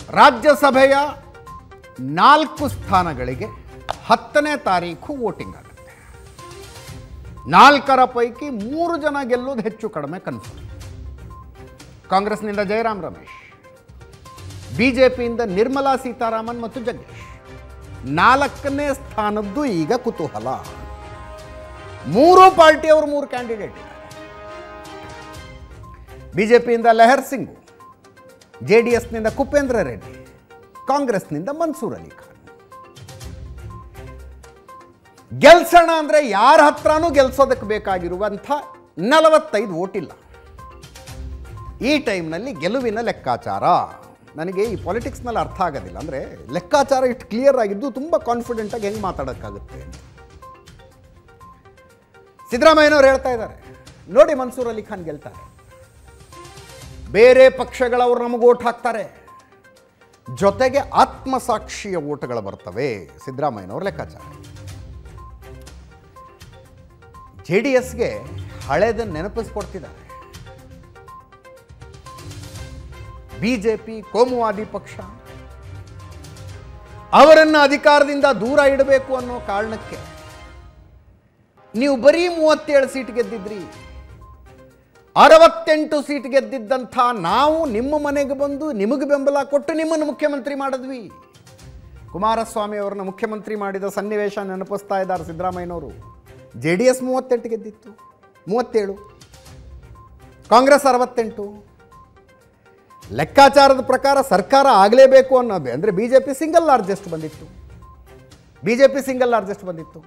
ರಾಜ್ಯಸಭೆಯ ನಾಲ್ಕು ಸ್ಥಾನಗಳಿಗೆ ಹತ್ತನೇ ತಾರೀಕು ವೋಟಿಂಗ್ ಆಗುತ್ತೆ ನಾಲ್ಕರ ಪೈಕಿ ಮೂರು ಜನ ಗೆಲ್ಲೋದು ಹೆಚ್ಚು ಕಡಿಮೆ ಕನ್ಫರ್ಮ್ ಕಾಂಗ್ರೆಸ್ನಿಂದ ಜಯರಾಮ್ ರಮೇಶ್ ಬಿಜೆಪಿಯಿಂದ ನಿರ್ಮಲಾ ಸೀತಾರಾಮನ್ ಮತ್ತು ಜಗ್ಗೇಶ್ ನಾಲ್ಕನೇ ಸ್ಥಾನದ್ದು ಈಗ ಕುತೂಹಲ ಮೂರು ಪಾರ್ಟಿಯವರು ಮೂರು ಕ್ಯಾಂಡಿಡೇಟ್ ಇದ್ದಾರೆ ಬಿಜೆಪಿಯಿಂದ ಲೆಹರ್ ಸಿಂಗು ಜೆ ಡಿ ಎಸ್ನಿಂದ ಕುಪೇಂದ್ರ ರೆಡ್ಡಿ ಕಾಂಗ್ರೆಸ್ನಿಂದ ಮನ್ಸೂರ್ ಅಲಿ ಖಾನ್ ಗೆಲ್ಸೋಣ ಅಂದರೆ ಯಾರ ಹತ್ರನೂ ಗೆಲ್ಸೋದಕ್ಕೆ ಬೇಕಾಗಿರುವಂಥ ನಲವತ್ತೈದು ಓಟ್ ಇಲ್ಲ ಈ ಟೈಮ್ನಲ್ಲಿ ಗೆಲುವಿನ ಲೆಕ್ಕಾಚಾರ ನನಗೆ ಈ ಪಾಲಿಟಿಕ್ಸ್ನಲ್ಲಿ ಅರ್ಥ ಆಗೋದಿಲ್ಲ ಅಂದರೆ ಲೆಕ್ಕಾಚಾರ ಇಷ್ಟು ಕ್ಲಿಯರ್ ಆಗಿದ್ದು ತುಂಬ ಕಾನ್ಫಿಡೆಂಟಾಗಿ ಹೆಂಗೆ ಮಾತಾಡೋಕ್ಕಾಗುತ್ತೆ ಅಂತ ಸಿದ್ದರಾಮಯ್ಯನವ್ರು ಹೇಳ್ತಾ ಇದ್ದಾರೆ ನೋಡಿ ಮನ್ಸೂರ್ ಅಲಿ ಖಾನ್ ಗೆಲ್ತಾರೆ ಬೇರೆ ಪಕ್ಷಗಳವರು ನಮಗೆ ಓಟ್ ಹಾಕ್ತಾರೆ ಜೊತೆಗೆ ಆತ್ಮಸಾಕ್ಷಿಯ ಓಟ್ಗಳು ಬರ್ತವೆ ಸಿದ್ದರಾಮಯ್ಯನವ್ರ ಲೆಕ್ಕಾಚಾರ ಜೆ ಡಿ ಎಸ್ಗೆ ಹಳೇದನ್ನು ನೆನಪಿಸ್ಕೊಡ್ತಿದ್ದಾರೆ ಬಿ ಜೆ ಪಿ ಕೋಮುವಾದಿ ಪಕ್ಷ ಅವರನ್ನು ಅಧಿಕಾರದಿಂದ ದೂರ ಇಡಬೇಕು ಅನ್ನೋ ಕಾರಣಕ್ಕೆ ನೀವು ಬರೀ ಮೂವತ್ತೇಳು ಸೀಟ್ ಗೆದ್ದಿದ್ರಿ ಅರವತ್ತೆಂಟು ಸೀಟ್ ಗೆದ್ದಿದ್ದಂಥ ನಾವು ನಿಮ್ಮ ಮನೆಗೆ ಬಂದು ನಿಮಗೆ ಬೆಂಬಲ ಕೊಟ್ಟು ನಿಮ್ಮನ್ನು ಮುಖ್ಯಮಂತ್ರಿ ಮಾಡಿದ್ವಿ ಕುಮಾರಸ್ವಾಮಿ ಅವರನ್ನು ಮುಖ್ಯಮಂತ್ರಿ ಮಾಡಿದ ಸನ್ನಿವೇಶ ನೆನಪಿಸ್ತಾ ಇದ್ದಾರೆ ಸಿದ್ದರಾಮಯ್ಯನವರು ಜೆ ಡಿ ಎಸ್ ಮೂವತ್ತೆಂಟು ಗೆದ್ದಿತ್ತು ಮೂವತ್ತೇಳು ಕಾಂಗ್ರೆಸ್ ಅರವತ್ತೆಂಟು ಲೆಕ್ಕಾಚಾರದ ಪ್ರಕಾರ ಸರ್ಕಾರ ಆಗಲೇಬೇಕು ಅನ್ನೋದು ಅಂದರೆ B J P single largest ಬಂದಿತ್ತು B J P single largest ಬಂದಿತ್ತು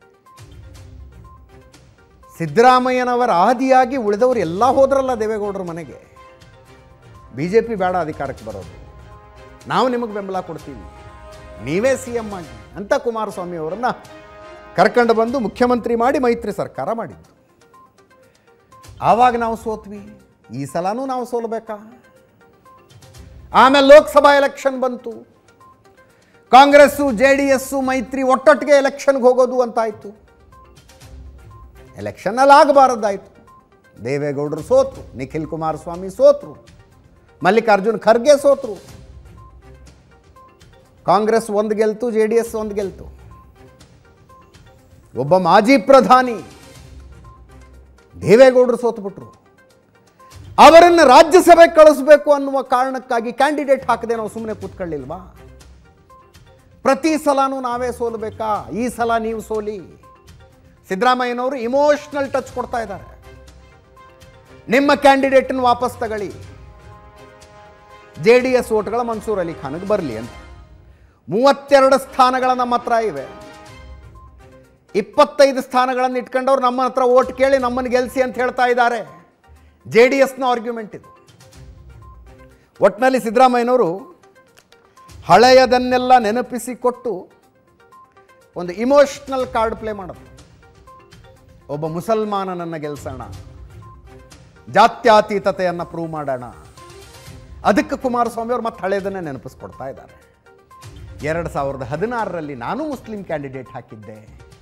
ಸಿದ್ದರಾಮಯ್ಯನವರ ಆದಿಯಾಗಿ ಉಳಿದವರು ಎಲ್ಲ ಹೋದ್ರಲ್ಲ ದೇವೇಗೌಡರ ಮನೆಗೆ ಬಿ ಜೆ ಪಿ ಬೇಡ ಅಧಿಕಾರಕ್ಕೆ ಬರೋದು ನಾವು ನಿಮಗೆ ಬೆಂಬಲ ಕೊಡ್ತೀವಿ ನೀವೇ ಸಿ ಎಂ ಮಾಡಿ ಅಂತ ಕುಮಾರಸ್ವಾಮಿ ಅವರನ್ನು ಕರ್ಕೊಂಡು ಬಂದು ಮುಖ್ಯಮಂತ್ರಿ ಮಾಡಿ ಮೈತ್ರಿ ಸರ್ಕಾರ ಮಾಡಿದ್ದು ಆವಾಗ ನಾವು ಸೋತ್ವಿ ಈ ಸಲನೂ ನಾವು ಸೋಲ್ಬೇಕಾ ಆಮೇಲೆ ಲೋಕಸಭಾ ಎಲೆಕ್ಷನ್ ಬಂತು ಕಾಂಗ್ರೆಸ್ಸು ಜೆ ಡಿ ಎಸ್ಸು ಮೈತ್ರಿ ಒಟ್ಟೊಟ್ಟಿಗೆ ಎಲೆಕ್ಷನ್ಗೆ ಹೋಗೋದು ಅಂತಾಯಿತು ಎಲೆಕ್ಷನಲ್ಲಿ ಆಗಬಾರದ್ದಾಯಿತು ದೇವೇಗೌಡರು ಸೋತರು ನಿಖಿಲ್ ಕುಮಾರಸ್ವಾಮಿ ಸೋತರು ಮಲ್ಲಿಕಾರ್ಜುನ್ ಖರ್ಗೆ ಸೋತರು ಕಾಂಗ್ರೆಸ್ ಒಂದು ಗೆಲ್ತು ಜೆ ಡಿ ಎಸ್ ಒಂದು ಗೆಲ್ತು ಒಬ್ಬ ಮಾಜಿ ಪ್ರಧಾನಿ ದೇವೇಗೌಡರು ಸೋತುಬಿಟ್ರು ಅವರನ್ನು ರಾಜ್ಯಸಭೆಗೆ ಕಳಿಸ್ಬೇಕು ಅನ್ನುವ ಕಾರಣಕ್ಕಾಗಿ ಕ್ಯಾಂಡಿಡೇಟ್ ಹಾಕದೆ ನಾವು ಸುಮ್ಮನೆ ಕೂತ್ಕೊಳ್ಳಿಲ್ವಾ ಪ್ರತಿ ಸಲನೂ ನಾವೇ ಸೋಲ್ಬೇಕಾ ಈ ಸಲ ನೀವು ಸೋಲಿ ಸಿದ್ದರಾಮಯ್ಯನವರು ಇಮೋಷ್ನಲ್ ಟಚ್ ಕೊಡ್ತಾ ಇದ್ದಾರೆ ನಿಮ್ಮ ಕ್ಯಾಂಡಿಡೇಟನ್ನು ವಾಪಸ್ ತಗೊಳ್ಳಿ ಜೆ ಡಿ ಎಸ್ ಓಟ್ಗಳ ಮನ್ಸೂರ್ ಅಲಿ ಖಾನ್ಗೆ ಬರಲಿ ಅಂತ ಮೂವತ್ತೆರಡು ಸ್ಥಾನಗಳ ನಮ್ಮ ಹತ್ರ ಇವೆ ಇಪ್ಪತ್ತೈದು ಸ್ಥಾನಗಳನ್ನು ಇಟ್ಕೊಂಡವ್ರು ನಮ್ಮ ಹತ್ರ ಓಟ್ ಕೇಳಿ ನಮ್ಮನ್ನು ಗೆಲ್ಲಿಸಿ ಅಂತ ಹೇಳ್ತಾ ಇದ್ದಾರೆ ಜೆ ಡಿ ಎಸ್ನ ಆರ್ಗ್ಯುಮೆಂಟ್ ಇದು ಒಟ್ಟಿನಲ್ಲಿ ಸಿದ್ದರಾಮಯ್ಯನವರು ಹಳೆಯದನ್ನೆಲ್ಲ ನೆನಪಿಸಿಕೊಟ್ಟು ಒಂದು ಇಮೋಷ್ನಲ್ ಕಾರ್ಡ್ ಪ್ಲೇ ಮಾಡೋದು ಒಬ್ಬ ಮುಸಲ್ಮಾನನನ್ನು ಗೆಲ್ಸೋಣ ಜಾತ್ಯಾತೀತತೆಯನ್ನು ಪ್ರೂವ್ ಮಾಡೋಣ ಅದಕ್ಕೆ ಕುಮಾರಸ್ವಾಮಿ ಅವರು ಮತ್ತೆ ಹಳೆಯದನ್ನೇ ನೆನಪಿಸ್ಕೊಡ್ತಾ ಇದ್ದಾರೆ ಎರಡು ಸಾವಿರದ ಹದಿನಾರರಲ್ಲಿ ನಾನು ಮುಸ್ಲಿಂ ಕ್ಯಾಂಡಿಡೇಟ್ ಹಾಕಿದ್ದೆ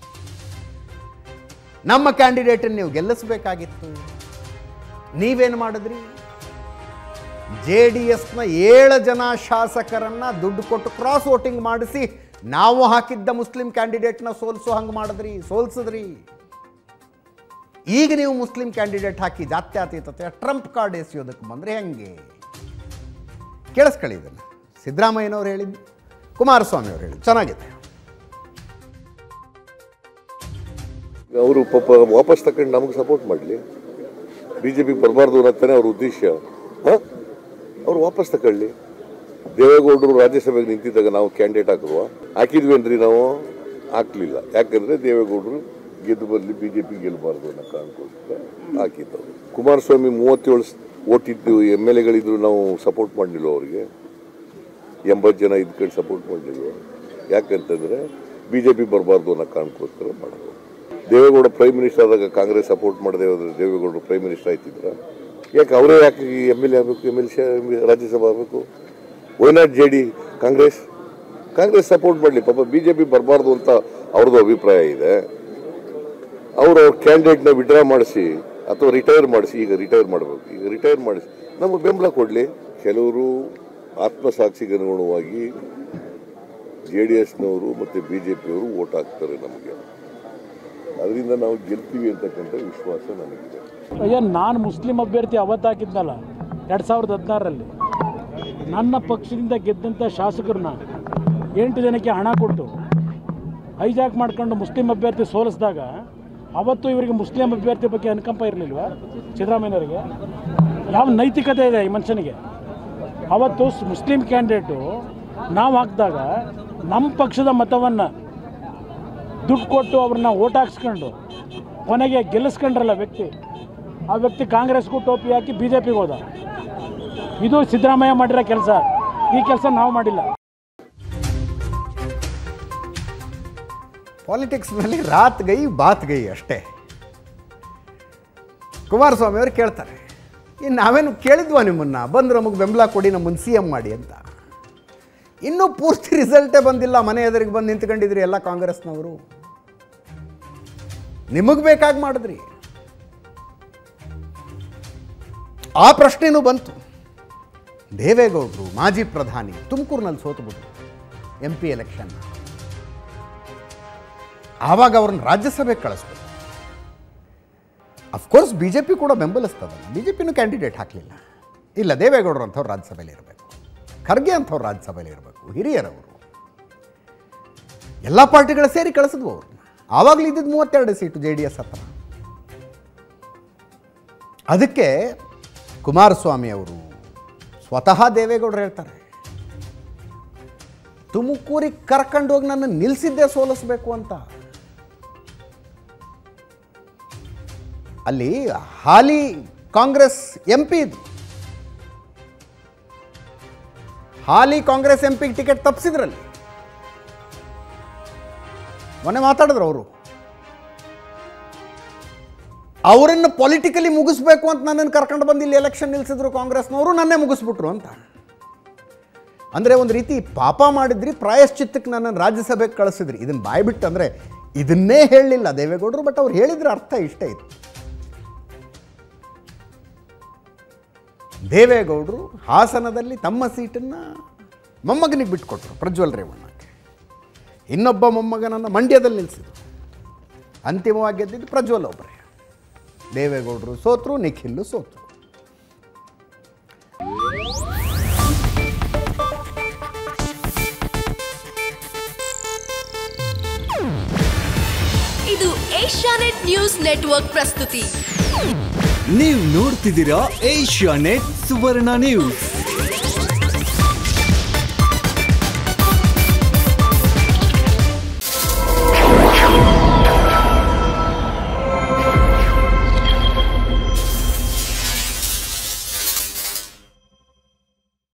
ನಮ್ಮ ಕ್ಯಾಂಡಿಡೇಟನ್ನು ನೀವು ಗೆಲ್ಲಿಸಬೇಕಾಗಿತ್ತು ನೀವೇನು ಮಾಡಿದ್ರಿ ಜೆ ಡಿ ಎಸ್ನ ಏಳು ಜನ ಶಾಸಕರನ್ನ ದುಡ್ಡು ಕೊಟ್ಟು ಕ್ರಾಸ್ ವೋಟಿಂಗ್ ಮಾಡಿಸಿ ನಾವು ಹಾಕಿದ್ದ ಮುಸ್ಲಿಂ ಕ್ಯಾಂಡಿಡೇಟ್ನ ಸೋಲ್ಸೋ ಹಂಗೆ ಮಾಡಿದ್ರಿ ಸೋಲ್ಸಿದ್ರಿ ಈಗ ನೀವು ಮುಸ್ಲಿಂ ಕ್ಯಾಂಡಿಡೇಟ್ ಹಾಕಿ ಜಾತ್ಯತೀತತೆ ಟ್ರಂಪ್ ಕಾರ್ಡ್ ಎಸೆಯೋದಕ್ಕೆ ಬಂದರೆ ಹೆಂಗೆ ಕೇಳಿಸ್ಕೊಳ್ಳಿ ಇದನ್ನು ಸಿದ್ದರಾಮಯ್ಯನವ್ರು ಹೇಳಿದ್ದು ಕುಮಾರಸ್ವಾಮಿ ಅವರು ಹೇಳಿದ್ದು ಚೆನ್ನಾಗಿದೆ ಅವರು ಪಾಪ ವಾಪಸ್ ತಗೊಂಡು ನಮಗೆ ಸಪೋರ್ಟ್ ಮಾಡಲಿ ಬಿ ಜೆ ಪಿ ಬರಬಾರ್ದು ಅನ್ನತ್ತಾನೆ ಅವ್ರ ಉದ್ದೇಶ ಹಾಂ ಅವ್ರು ವಾಪಸ್ ತಗೊಳ್ಳಿ ದೇವೇಗೌಡರು ರಾಜ್ಯಸಭೆಗೆ ನಿಂತಿದ್ದಾಗ ನಾವು ಕ್ಯಾಂಡಿಡೇಟ್ ಹಾಕಿದ್ವಾ ಹಾಕಿದ್ವಿ ಅಂದ್ರಿ ನಾವು ಹಾಕ್ಲಿಲ್ಲ ಯಾಕಂದ್ರೆ ದೇವೇಗೌಡರು ಗೆದ್ದು ಬರಲಿ ಬಿ ಜೆ ಪಿ ಗೆಲ್ಲಬಾರ್ದು ಅನ್ನೋ ಕಾರಣಕ್ಕೋಸ್ಕರ ಹಾಕಿದ್ದವು ಕುಮಾರಸ್ವಾಮಿ ಮೂವತ್ತೇಳು ಓಟಿದ್ದು ಎಮ್ ಎಲ್ ಎಗಳಿದ್ರು ನಾವು ಸಪೋರ್ಟ್ ಮಾಡಲಿಲ್ಲ ಅವರಿಗೆ ಎಂಬತ್ತು ಜನ ಇದ್ಕೊಂಡು ಸಪೋರ್ಟ್ ಮಾಡಲಿಲ್ಲ ಯಾಕಂತಂದ್ರೆ ಬಿ ಜೆ ಪಿ ಬರಬಾರ್ದು ಅನ್ನೋ ಕಾರಣಕ್ಕೋಸ್ಕರ ಮಾಡೋದು ದೇವೇಗೌಡ ಪ್ರೈಮ್ ಮಿನಿಸ್ಟರ್ ಆದಾಗ ಕಾಂಗ್ರೆಸ್ ಸಪೋರ್ಟ್ ಮಾಡದೆ ಹೋದ್ರೆ ದೇವೇಗೌಡರು ಪ್ರೈಮ್ ಮಿನಿಸ್ಟರ್ ಆಯ್ತಿದ್ರ ಯಾಕೆ ಅವರೇ ಯಾಕೆ ಎಮ್ ಎಲ್ ಎ ಆಗಬೇಕು ಎಮ್ ಎಲ್ ಸಿ ರಾಜ್ಯಸಭಾ ಆಗಬೇಕು why not J D Congress Congress support ಮಾಡಲಿ ಪಾಪ ಬಿ ಜೆ ಪಿ ಬರಬಾರ್ದು ಅಂತ ಅವ್ರದ್ದು ಅಭಿಪ್ರಾಯ ಇದೆ ಅವರು ಅವ್ರ ಕ್ಯಾಂಡಿಡೇಟ್ನ ವಿಡ್ರಾ ಮಾಡಿಸಿ ಅಥವಾ ರಿಟೈರ್ ಮಾಡಿಸಿ ಈಗ ರಿಟೈರ್ ಮಾಡಬೇಕು ಈಗ ರಿಟೈರ್ ಮಾಡಿಸಿ ನಮಗೆ ಬೆಂಬಲ ಕೊಡಲಿ ಕೆಲವರು ಆತ್ಮಸಾಕ್ಷಿಗೆ ಅನುಗುಣವಾಗಿ ಜೆ ಡಿ ಎಸ್ನವರು ಮತ್ತು ಬಿ ಜೆ ಪಿಯವರು ಓಟ್ ಹಾಕ್ತಾರೆ ನಮಗೆ ಅದರಿಂದ ನಾವು ಗೆಲ್ತೀವಿ ಅಂತಕ್ಕಂಥ ವಿಶ್ವಾಸ ನನಗಿದೆ ಅಯ್ಯೋ ನಾನು ಮುಸ್ಲಿಂ ಅಭ್ಯರ್ಥಿ ಅವತ್ತು ಹಾಕಿದ್ನಲ್ಲ ಎರಡು ಸಾವಿರದ ಹದಿನಾರರಲ್ಲಿ ನನ್ನ ಪಕ್ಷದಿಂದ ಗೆದ್ದಂಥ ಶಾಸಕರನ್ನ ಎಂಟು ಜನಕ್ಕೆ ಹಣ ಕೊಟ್ಟು ಹೈಜಾಕ್ ಮಾಡ್ಕೊಂಡು ಮುಸ್ಲಿಂ ಅಭ್ಯರ್ಥಿ ಸೋಲಿಸಿದಾಗ ಅವತ್ತು ಇವರಿಗೆ ಮುಸ್ಲಿಂ ಅಭ್ಯರ್ಥಿ ಬಗ್ಗೆ ಅನುಕಂಪ ಇರಲಿಲ್ವಾ ಸಿದ್ದರಾಮಯ್ಯನವರಿಗೆ ಯಾವ ನೈತಿಕತೆ ಇದೆ ಈ ಮನುಷ್ಯನಿಗೆ ಅವತ್ತು ಸ್- ಮುಸ್ಲಿಂ ಕ್ಯಾಂಡಿಡೇಟು ನಾವು ಹಾಕಿದಾಗ ನಮ್ಮ ಪಕ್ಷದ ಮತವನ್ನು ದುಡ್ಡು ಕೊಟ್ಟು ಅವ್ರನ್ನ ಓಟ್ ಹಾಕ್ಸ್ಕೊಂಡು ಕೊನೆಗೆ ಗೆಲ್ಲಿಸ್ಕೊಂಡ್ರಲ್ಲ ವ್ಯಕ್ತಿ ಆ ವ್ಯಕ್ತಿ ಕಾಂಗ್ರೆಸ್ಗೂ ಟೋಪಿ ಹಾಕಿ ಬಿ ಜೆ ಪಿಗೆ ಹೋದ ಇದು ಸಿದ್ದರಾಮಯ್ಯ ಮಾಡಿರೋ ಕೆಲಸ ಈ ಕೆಲಸ ನಾವು ಮಾಡಿಲ್ಲ ಪಾಲಿಟಿಕ್ಸ್ನಲ್ಲಿ ರಾತ್ ಗೈ ಬಾತ್ ಗೈ ಅಷ್ಟೇ ಕುಮಾರಸ್ವಾಮಿ ಅವರು ಕೇಳ್ತಾರೆ ಇನ್ನು ನಾವೇನು ಕೇಳಿದ್ವಾ ನಿಮ್ಮನ್ನು ಬಂದು ನಮಗೆ ಬೆಂಬಲ ಕೊಡಿ ನಮ್ಮನ್ನು ಸಿ ಎಮ್ ಮಾಡಿ ಅಂತ ಇನ್ನೂ ಪೂರ್ತಿ ರಿಸಲ್ಟೇ ಬಂದಿಲ್ಲ ಮನೆ ಎದುರಿಗೆ ಬಂದು ನಿಂತ್ಕೊಂಡಿದ್ರಿ ಎಲ್ಲ ಕಾಂಗ್ರೆಸ್ನವರು ನಿಮಗೆ ಬೇಕಾಗಿ ಮಾಡಿದ್ರಿ ಆ ಪ್ರಶ್ನೆನೂ ಬಂತು ದೇವೇಗೌಡರು ಮಾಜಿ ಪ್ರಧಾನಿ ತುಮಕೂರಿನಲ್ಲಿ ಸೋತುಬಿಟ್ರು ಎಂ ಪಿ ಎಲೆಕ್ಷನ್ ಆವಾಗ ಅವ್ರನ್ನ ರಾಜ್ಯಸಭೆಗೆ ಕಳಿಸ್ಬೇಕು ಅಫ್ಕೋರ್ಸ್ ಬಿ ಜೆ ಪಿ ಕೂಡ ಬೆಂಬಲಿಸ್ತದಲ್ಲ ಬಿ ಜೆ ಪಿನೂ ಕ್ಯಾಂಡಿಡೇಟ್ ಹಾಕಲಿಲ್ಲ ಇಲ್ಲ ದೇವೇಗೌಡರು ಅಂಥವ್ರು ರಾಜ್ಯಸಭೆಯಲ್ಲಿ ಇರಬೇಕು ಖರ್ಗೆ ಅಂಥವ್ರು ರಾಜ್ಯಸಭೆಯಲ್ಲಿ ಇರಬೇಕು ಹಿರಿಯರವರು ಎಲ್ಲ ಪಾರ್ಟಿಗಳು ಸೇರಿ ಕಳಿಸಿದ್ವು ಅವ್ರನ್ನ ಆವಾಗಲೂ ಇದ್ದಿದ್ದು ಮೂವತ್ತೆರಡು ಸೀಟು ಜೆ ಡಿ ಎಸ್ ಹತ್ರ ಅದಕ್ಕೆ ಕುಮಾರಸ್ವಾಮಿ ಅವರು ಸ್ವತಃ ದೇವೇಗೌಡರು ಹೇಳ್ತಾರೆ ತುಮಕೂರಿಗೆ ಕರ್ಕೊಂಡೋಗಿ ನನ್ನ ನಿಲ್ಲಿಸಿದ್ದೇ ಸೋಲಿಸ್ಬೇಕು ಅಂತ ಅಲ್ಲಿ ಹಾಲಿ ಕಾಂಗ್ರೆಸ್ ಎಂ ಪಿ ಇದು ಹಾಲಿ ಕಾಂಗ್ರೆಸ್ ಎಂ ಪಿಗೆ ಟಿಕೆಟ್ ತಪ್ಪಿಸಿದ್ರಲ್ಲಿ ಮೊನ್ನೆ ಮಾತಾಡಿದ್ರು ಅವರು ಅವರನ್ನು ಪೊಲಿಟಿಕಲಿ ಮುಗಿಸ್ಬೇಕು ಅಂತ ನನ್ನನ್ನು ಕರ್ಕೊಂಡು ಬಂದು ಇಲ್ಲಿ ಎಲೆಕ್ಷನ್ ನಿಲ್ಲಿಸಿದ್ರು ಕಾಂಗ್ರೆಸ್ನವರು ನನ್ನೇ ಮುಗಿಸ್ಬಿಟ್ರು ಅಂತ ಅಂದರೆ ಒಂದು ರೀತಿ ಪಾಪ ಮಾಡಿದ್ರಿ ಪ್ರಾಯಶ್ಚಿತ್ತಕ್ಕೆ ನನ್ನನ್ನು ರಾಜ್ಯಸಭೆಗೆ ಕಳಿಸಿದ್ರಿ ಇದನ್ನು ಬಾಯ್ಬಿಟ್ಟು ಅಂದರೆ ಇದನ್ನೇ ಹೇಳಲಿಲ್ಲ ದೇವೇಗೌಡರು ಬಟ್ ಅವ್ರು ಹೇಳಿದ್ರ ಅರ್ಥ ಇಷ್ಟೇ ಇತ್ತು ದೇವೇಗೌಡರು ಹಾಸನದಲ್ಲಿ ತಮ್ಮ ಸೀಟನ್ನು ಮೊಮ್ಮಗನಿಗೆ ಬಿಟ್ಕೊಟ್ರು ಪ್ರಜ್ವಲ್ ರೇವಣ್ಣಕ್ಕೆ ಇನ್ನೊಬ್ಬ ಮೊಮ್ಮಗನನ್ನು ಮಂಡ್ಯದಲ್ಲಿ ನಿಲ್ಲಿಸಿದ್ರು ಅಂತಿಮವಾಗಿ ಗೆದ್ದಿದ್ದು ಪ್ರಜ್ವಲ್ ಒಬ್ಬರೇ ದೇವೇಗೌಡರು ಸೋತರು ನಿಖಿಲ್ಲು ಸೋತರು ಇದು ಏಷ್ಯಾನೆಟ್ ನ್ಯೂಸ್ ನೆಟ್ವರ್ಕ್ ಪ್ರಸ್ತುತಿ ನೀವು ನೋಡ್ತಿದ್ದೀರಾ ಏಷ್ಯಾ ನೆಟ್ ಸುವರ್ಣ ನ್ಯೂಸ್